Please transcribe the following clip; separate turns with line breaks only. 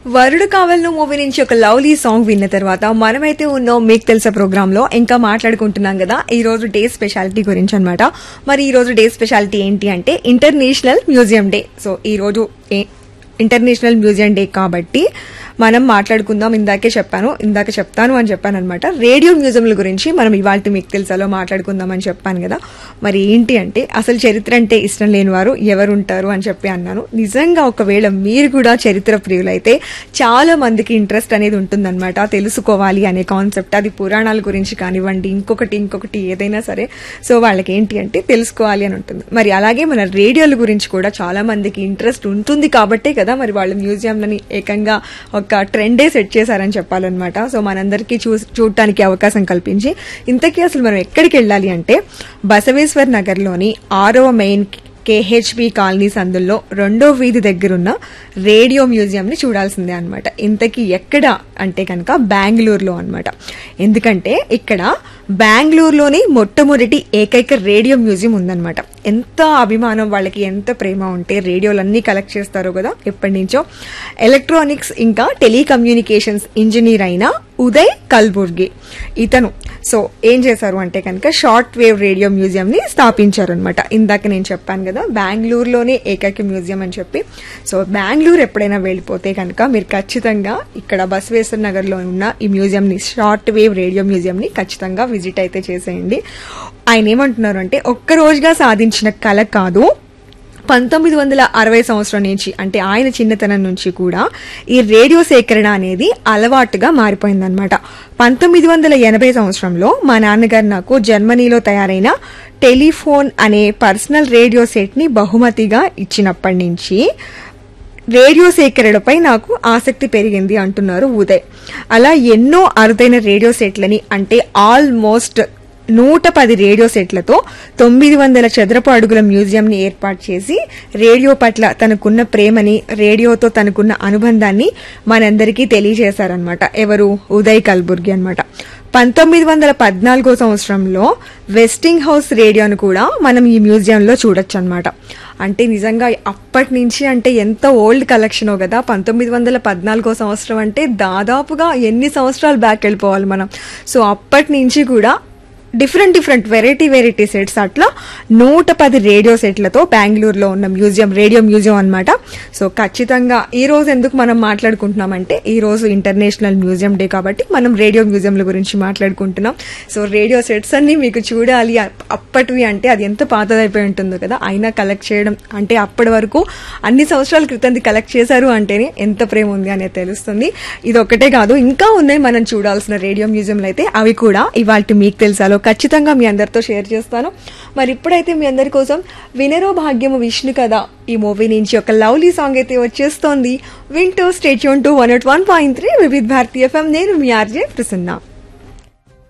వరుడు కావలను మూవీ నుంచి ఒక లవ్లీ సాంగ్ విన్న తర్వాత మనమైతే ఉన్నాం మీకు తెలుసా ప్రోగ్రామ్ లో ఇంకా మాట్లాడుకుంటున్నాం కదా ఈ రోజు డే స్పెషాలిటీ గురించి అన్నమాట మరి ఈ రోజు డే స్పెషాలిటీ ఏంటి అంటే ఇంటర్నేషనల్ మ్యూజియం డే సో ఈ రోజు ఏ- ఇంటర్నేషనల్ మ్యూజియం డే కాబట్టి మనం మాట్లాడుకుందాం ఇందాకే చెప్పాను ఇందాక చెప్తాను అని చెప్పాను అనమాట రేడియో మ్యూజియంల గురించి మనం ఇవాళ మీకు తెలుసాలో మాట్లాడుకుందాం అని చెప్పాను కదా మరి ఏంటి అంటే అసలు చరిత్ర అంటే ఇష్టం లేని వారు ఎవరు ఉంటారు అని చెప్పి అన్నాను నిజంగా ఒకవేళ మీరు కూడా చరిత్ర ప్రియులైతే చాలా మందికి ఇంట్రెస్ట్ అనేది ఉంటుందన్నమాట తెలుసుకోవాలి అనే కాన్సెప్ట్ అది పురాణాల గురించి కానివ్వండి ఇంకొకటి ఇంకొకటి ఏదైనా సరే సో వాళ్ళకి ఏంటి అంటే తెలుసుకోవాలి అని ఉంటుంది మరి అలాగే మన రేడియోల గురించి కూడా చాలా మందికి ఇంట్రెస్ట్ ఉంటుంది కాబట్టే కదా మరి వాళ్ళు మ్యూజియంలని ఏకంగా ఒక ట్రెండే సెట్ చేశారని చెప్పాలన్నమాట సో మనందరికీ చూ చూడటానికి అవకాశం కల్పించి ఇంతకీ అసలు మనం ఎక్కడికి వెళ్ళాలి అంటే బసవేశ్వర్ నగర్లోని ఆరవ మెయిన్ కేహెచ్బి కాలనీ సందుల్లో రెండో వీధి దగ్గరున్న రేడియో మ్యూజియం ని చూడాల్సిందే అనమాట ఇంతకీ ఎక్కడ అంటే కనుక బెంగళూరులో అన్నమాట ఎందుకంటే ఇక్కడ బెంగళూరులోని మొట్టమొదటి ఏకైక రేడియో మ్యూజియం ఉందన్నమాట ఎంత అభిమానం వాళ్ళకి ఎంత ప్రేమ ఉంటే రేడియోలన్నీ కలెక్ట్ చేస్తారో కదా ఎప్పటి నుంచో ఎలక్ట్రానిక్స్ ఇంకా టెలికమ్యూనికేషన్స్ ఇంజనీర్ అయిన ఉదయ్ కల్బుర్గి ఇతను సో ఏం చేశారు అంటే కనుక షార్ట్ వేవ్ రేడియో మ్యూజియం ని స్థాపించారు అనమాట ఇందాక నేను చెప్పాను కదా బెంగళూరులోనే ఏకైక మ్యూజియం అని చెప్పి సో బెంగళూరు ఎప్పుడైనా వెళ్ళిపోతే కనుక మీరు ఖచ్చితంగా ఇక్కడ బసవేశ్వర నగర్ లో ఉన్న ఈ మ్యూజియం ని షార్ట్ వేవ్ రేడియో మ్యూజియం ని ఖచ్చితంగా విజిట్ అయితే చేసేయండి ఆయన ఏమంటున్నారు అంటే ఒక్క రోజుగా సాధించిన కళ కాదు పంతొమ్మిది వందల అరవై సంవత్సరం నుంచి అంటే ఆయన చిన్నతనం నుంచి కూడా ఈ రేడియో సేకరణ అనేది అలవాటుగా మారిపోయిందనమాట పంతొమ్మిది వందల ఎనభై సంవత్సరంలో మా నాన్నగారు నాకు జర్మనీలో తయారైన టెలిఫోన్ అనే పర్సనల్ రేడియో సెట్ ని బహుమతిగా ఇచ్చినప్పటి నుంచి రేడియో సేకరణపై నాకు ఆసక్తి పెరిగింది అంటున్నారు ఉదయ్ అలా ఎన్నో అరుదైన రేడియో సెట్లని అంటే ఆల్మోస్ట్ నూట పది రేడియో సెట్లతో తొమ్మిది వందల చదరపు అడుగుల మ్యూజియం ని ఏర్పాటు చేసి రేడియో పట్ల తనకున్న ప్రేమని రేడియోతో తనకున్న అనుబంధాన్ని మనందరికీ తెలియజేశారనమాట ఎవరు ఉదయ్ కల్బుర్గి అన్నమాట పంతొమ్మిది వందల పద్నాలుగో సంవత్సరంలో వెస్టింగ్ హౌస్ రేడియోను కూడా మనం ఈ మ్యూజియంలో చూడొచ్చు అనమాట అంటే నిజంగా అప్పటి నుంచి అంటే ఎంత ఓల్డ్ కలెక్షనో కదా పంతొమ్మిది వందల పద్నాలుగో సంవత్సరం అంటే దాదాపుగా ఎన్ని సంవత్సరాలు బ్యాక్ వెళ్ళిపోవాలి మనం సో అప్పటి నుంచి కూడా different different variety variety sets అట్లా నూట పది రేడియో సెట్లతో బెంగళూరులో ఉన్న మ్యూజియం రేడియో మ్యూజియం అన్నమాట సో ఖచ్చితంగా ఈ రోజు ఎందుకు మనం మాట్లాడుకుంటున్నామంటే ఈ రోజు ఇంటర్నేషనల్ మ్యూజియం డే కాబట్టి మనం రేడియో మ్యూజియంల గురించి మాట్లాడుకుంటున్నాం సో రేడియో సెట్స్ అన్ని మీకు చూడాలి అప్- అప్పటివి అంటే అది ఎంత పాతదైపోయి ఉంటుందో కదా అయినా కలెక్ట్ చేయడం అంటే అప్పటి వరకు అన్ని సంవత్సరాల క్రితంది కలెక్ట్ చేశారు అంటేనే ఎంత ప్రేమ ఉంది అనేది తెలుస్తుంది ఇది ఒక్కటే కాదు ఇంకా ఉన్నాయి మనం చూడాల్సిన రేడియో మ్యూజియంలు అయితే అవి కూడా ఇవాళ మీకు తెలుసాలో ఖచ్చితంగా మీ అందరితో షేర్ చేస్తాను మరి ఇప్పుడైతే మీ అందరి కోసం వినరో భాగ్యము విష్ణు కదా ఈ మూవీ నుంచి ఒక లవ్లీ సాంగ్ అయితే వచ్చేస్తోంది వింటూ stay tune to one at one point three Vividh Bharati FM నేను మీ ఆర్జే ప్రసన్న